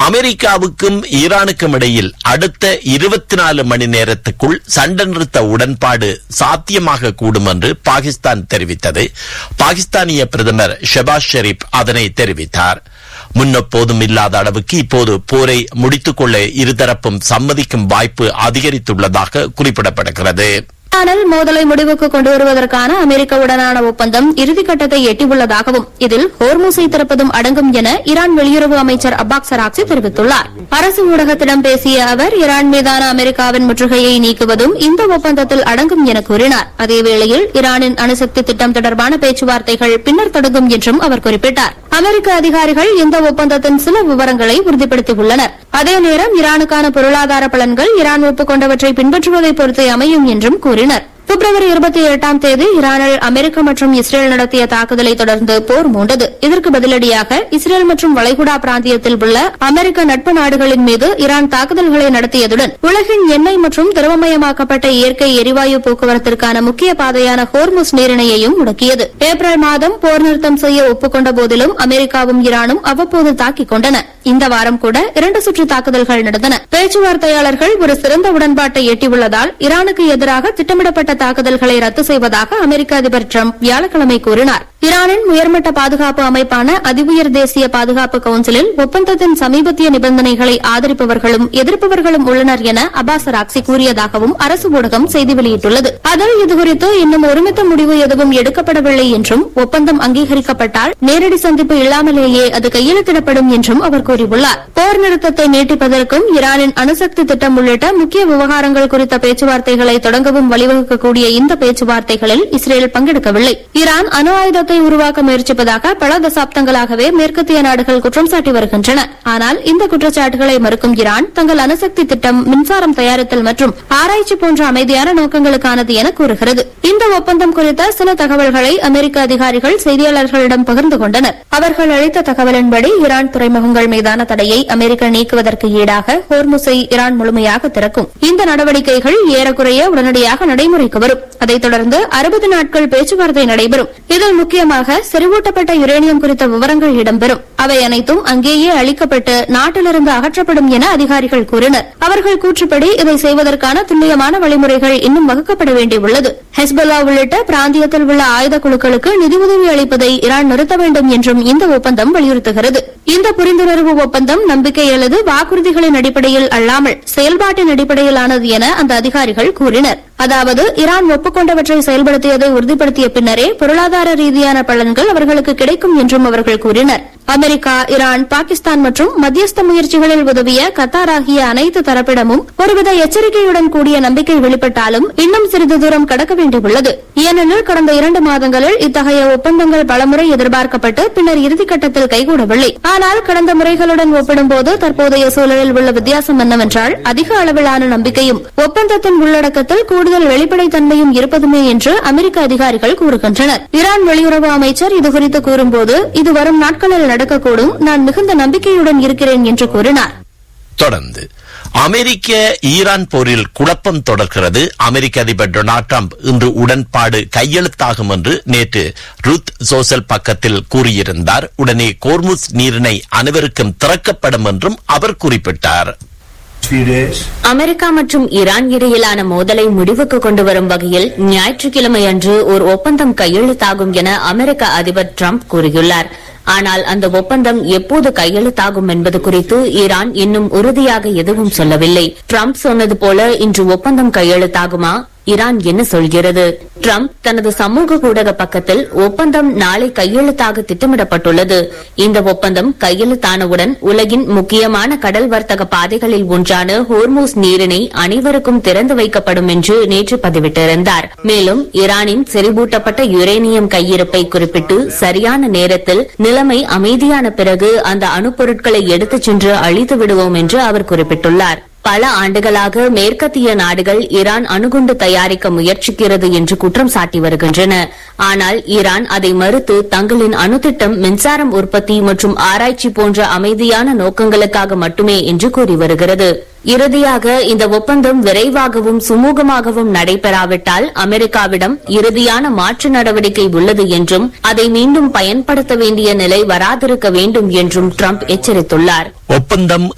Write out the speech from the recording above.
அமெரிக்காவுக்கும் ஈரானுக்கும் இடையில் அடுத்த இருபத்தி நாலு மணி நேரத்துக்குள் சண்டை நிறுத்த உடன்பாடு சாத்தியமாக கூடும் என்று பாகிஸ்தான் தெரிவித்தது பாகிஸ்தானிய பிரதமர் ஷெபாஸ் ஷெரீப் அதனை தெரிவித்தார் முன்னெப்போதும் இல்லாத அளவுக்கு இப்போது போரை முடித்துக் கொள்ள இருதரப்பும் சம்மதிக்கும் வாய்ப்பு அதிகரித்துள்ளதாக குறிப்பிடப்படுகிறது ஈரானில் மோதலை முடிவுக்கு கொண்டு வருவதற்கான அமெரிக்காவுடனான ஒப்பந்தம் இறுதிக்கட்டத்தை எட்டியுள்ளதாகவும் இதில் ஹோர்முஸை திறப்பதும் அடங்கும் என ஈரான் வெளியுறவு அமைச்சர் அப்பாக் சராக்சி தெரிவித்துள்ளார் அரசு ஊடகத்திடம் பேசிய அவர் ஈரான் மீதான அமெரிக்காவின் முற்றுகையை நீக்குவதும் இந்த ஒப்பந்தத்தில் அடங்கும் என கூறினார் அதேவேளையில் ஈரானின் அணுசக்தி திட்டம் தொடர்பான பேச்சுவார்த்தைகள் பின்னர் தொடங்கும் என்றும் அவர் குறிப்பிட்டார் அமெரிக்க அதிகாரிகள் இந்த ஒப்பந்தத்தின் சில விவரங்களை உறுதிப்படுத்தியுள்ளனர் அதே நேரம் ஈரானுக்கான பொருளாதார பலன்கள் ஈரான் ஒப்புக்கொண்டவற்றை பின்பற்றுவதை பொறுத்தே அமையும் என்றும் கூறினர் பிப்ரவரி இருபத்தி எட்டாம் தேதி ஈரானில் அமெரிக்கா மற்றும் இஸ்ரேல் நடத்திய தாக்குதலை தொடர்ந்து போர் மூண்டது இதற்கு பதிலடியாக இஸ்ரேல் மற்றும் வளைகுடா பிராந்தியத்தில் உள்ள அமெரிக்க நட்பு நாடுகளின் மீது ஈரான் தாக்குதல்களை நடத்தியதுடன் உலகின் எண்ணெய் மற்றும் திரவமயமாக்கப்பட்ட இயற்கை எரிவாயு போக்குவரத்திற்கான முக்கிய பாதையான ஹோர்முஸ் நீரிணையையும் முடக்கியது ஏப்ரல் மாதம் போர் நிறுத்தம் செய்ய ஒப்புக்கொண்ட போதிலும் அமெரிக்காவும் ஈரானும் அவ்வப்போது தாக்கிக் கொண்டன இந்த வாரம் கூட இரண்டு சுற்று தாக்குதல்கள் நடந்தன பேச்சுவார்த்தையாளர்கள் ஒரு சிறந்த உடன்பாட்டை எட்டியுள்ளதால் ஈரானுக்கு எதிராக திட்டமிடப்பட்ட தாக்குதல்களை ரத்து செய்வதாக அமெரிக்க அதிபர் டிரம்ப் வியாழக்கிழமை கூறினார் ஈரானின் உயர்மட்ட பாதுகாப்பு அமைப்பான அதிஉயர் தேசிய பாதுகாப்பு கவுன்சிலில் ஒப்பந்தத்தின் சமீபத்திய நிபந்தனைகளை ஆதரிப்பவர்களும் எதிர்ப்பவர்களும் உள்ளனர் என அப்பாஸ் ராக்சி கூறியதாகவும் அரசு ஊடகம் செய்தி வெளியிட்டுள்ளது அதில் இதுகுறித்து இன்னும் ஒருமித்த முடிவு எதுவும் எடுக்கப்படவில்லை என்றும் ஒப்பந்தம் அங்கீகரிக்கப்பட்டால் நேரடி சந்திப்பு இல்லாமலேயே அது கையெழுத்திடப்படும் என்றும் அவர் கூறியுள்ளார் போர் நிறுத்தத்தை நீட்டிப்பதற்கும் ஈரானின் அணுசக்தி திட்டம் உள்ளிட்ட முக்கிய விவகாரங்கள் குறித்த பேச்சுவார்த்தைகளை தொடங்கவும் வழிவகுக்கக்கூடிய இந்த பேச்சுவார்த்தைகளில் இஸ்ரேல் பங்கெடுக்கவில்லை ஈரான் அணு ஆயுதத்தை உருவாக்க முயற்சிப்பதாக பல தசாப்தங்களாகவே மேற்கத்திய நாடுகள் குற்றம் சாட்டி வருகின்றன ஆனால் இந்த குற்றச்சாட்டுகளை மறுக்கும் ஈரான் தங்கள் அணுசக்தி திட்டம் மின்சாரம் தயாரித்தல் மற்றும் ஆராய்ச்சி போன்ற அமைதியான நோக்கங்களுக்கானது என கூறுகிறது இந்த ஒப்பந்தம் குறித்த சில தகவல்களை அமெரிக்க அதிகாரிகள் செய்தியாளர்களிடம் பகிர்ந்து கொண்டனர் அவர்கள் அளித்த தகவலின்படி ஈரான் துறைமுகங்கள் மீதான தடையை அமெரிக்கா நீக்குவதற்கு ஈடாக ஹோர்முஸை ஈரான் முழுமையாக திறக்கும் இந்த நடவடிக்கைகள் ஏறக்குறைய உடனடியாக நடைமுறைக்கு வரும் அதைத் தொடர்ந்து அறுபது நாட்கள் பேச்சுவார்த்தை நடைபெறும் இதில் முக்கியமாக செறிவூட்டப்பட்ட யுரேனியம் குறித்த விவரங்கள் இடம்பெறும் அவை அனைத்தும் அங்கேயே அளிக்கப்பட்டு நாட்டிலிருந்து அகற்றப்படும் என அதிகாரிகள் கூறினர் அவர்கள் கூற்றுப்படி இதை செய்வதற்கான துல்லியமான வழிமுறைகள் இன்னும் வகுக்கப்பட வேண்டியுள்ளது ஹெஸ்பொல்லா உள்ளிட்ட பிராந்தியத்தில் உள்ள ஆயுத குழுக்களுக்கு நிதியுதவி அளிப்பதை ஈரான் நிறுத்த வேண்டும் என்றும் இந்த ஒப்பந்தம் வலியுறுத்துகிறது இந்த புரிந்துணர்வு ஒப்பந்தம் நம்பிக்கை அல்லது வாக்குறுதிகளின் அடிப்படையில் அல்லாமல் செயல்பாட்டின் அடிப்படையிலானது என அந்த அதிகாரிகள் கூறினர் அதாவது ஈரான் ஒப்புக்கொண்டவற்றை செயல்படுத்தியதை உறுதிப்படுத்திய பின்னரே பொருளாதார ரீதியான பலன்கள் அவர்களுக்கு கிடைக்கும் என்றும் அவர்கள் கூறினர் அமெரிக்கா ஈரான் பாகிஸ்தான் மற்றும் மத்தியஸ்த முயற்சிகளில் உதவிய கத்தார் ஆகிய அனைத்து தரப்பிடமும் ஒருவித எச்சரிக்கையுடன் கூடிய நம்பிக்கை வெளிப்பட்டாலும் இன்னும் சிறிது தூரம் கடக்க வேண்டியுள்ளது ஏனெனில் கடந்த இரண்டு மாதங்களில் இத்தகைய ஒப்பந்தங்கள் பலமுறை எதிர்பார்க்கப்பட்டு பின்னர் இறுதிக்கட்டத்தில் கைகூடவில்லை ஆனால் கடந்த முறைகளுடன் ஒப்பிடும்போது தற்போதைய சூழலில் உள்ள வித்தியாசம் என்னவென்றால் அதிக அளவிலான நம்பிக்கையும் ஒப்பந்தத்தின் உள்ளடக்கத்தில் கூடுதல் வெளிப்படைத்தன்மையும் இருப்பதுமே என்று அமெரிக்க அதிகாரிகள் கூறுகின்றனர் ஈரான் வெளியுறவு அமைச்சர் இதுகுறித்து கூறும்போது இது வரும் நாட்களில் நடக்கக்கூடும் நான் மிகுந்த நம்பிக்கையுடன் இருக்கிறேன் என்று கூறினார் தொடர்ந்து அமெரிக்க ஈரான் போரில் குழப்பம் தொடர்கிறது அமெரிக்க அதிபர் டொனால்ட் ட்ரம்ப் இன்று உடன்பாடு கையெழுத்தாகும் என்று நேற்று ருத் சோசல் பக்கத்தில் கூறியிருந்தார் உடனே கோர்முஸ் நீரிணை அனைவருக்கும் திறக்கப்படும் என்றும் அவர் குறிப்பிட்டார் few days. அமெரிக்கா மற்றும் ஈரான் இடையிலான மோதலை முடிவுக்கு கொண்டு வரும் வகையில் ஞாயிற்றுக்கிழமை அன்று ஒரு ஒப்பந்தம் கையெழுத்தாகும் என அமெரிக்க அதிபர் டிரம்ப் கூறியுள்ளார் ஆனால் அந்த ஒப்பந்தம் எப்போது கையெழுத்தாகும் என்பது குறித்து ஈரான் இன்னும் உறுதியாக எதுவும் சொல்லவில்லை டிரம்ப் சொன்னது போல இன்று ஒப்பந்தம் கையெழுத்தாகுமா ஈரான் என்ன சொல்கிறது டிரம்ப் தனது சமூக ஊடக பக்கத்தில் ஒப்பந்தம் நாளை கையெழுத்தாக திட்டமிடப்பட்டுள்ளது இந்த ஒப்பந்தம் கையெழுத்தானவுடன் உலகின் முக்கியமான கடல் வர்த்தக பாதைகளில் ஒன்றான ஹோர்மூஸ் நீரிணை அனைவருக்கும் திறந்து வைக்கப்படும் என்று நேற்று பதிவிட்டிருந்தார் மேலும் ஈரானின் செறிவூட்டப்பட்ட யுரேனியம் கையிருப்பை குறிப்பிட்டு சரியான நேரத்தில் நிலைமை அமைதியான பிறகு அந்த அணுப்பொருட்களை எடுத்துச் சென்று அழித்து விடுவோம் என்று அவர் குறிப்பிட்டுள்ளார் பல ஆண்டுகளாக மேற்கத்திய நாடுகள் ஈரான் அணுகுண்டு தயாரிக்க முயற்சிக்கிறது என்று குற்றம் சாட்டி வருகின்றன ஆனால் ஈரான் அதை மறுத்து தங்களின் அணுதிட்டம் மின்சாரம் உற்பத்தி மற்றும் ஆராய்ச்சி போன்ற அமைதியான நோக்கங்களுக்காக மட்டுமே என்று கூறி வருகிறது இறுதியாக இந்த ஒப்பந்தம் விரைவாகவும் சுமூகமாகவும் நடைபெறாவிட்டால் அமெரிக்காவிடம் இறுதியான மாற்று நடவடிக்கை உள்ளது என்றும் அதை மீண்டும் பயன்படுத்த வேண்டிய நிலை வராதிருக்க வேண்டும் என்றும் ட்ரம்ப் எச்சரித்துள்ளார் ஒப்பந்தம்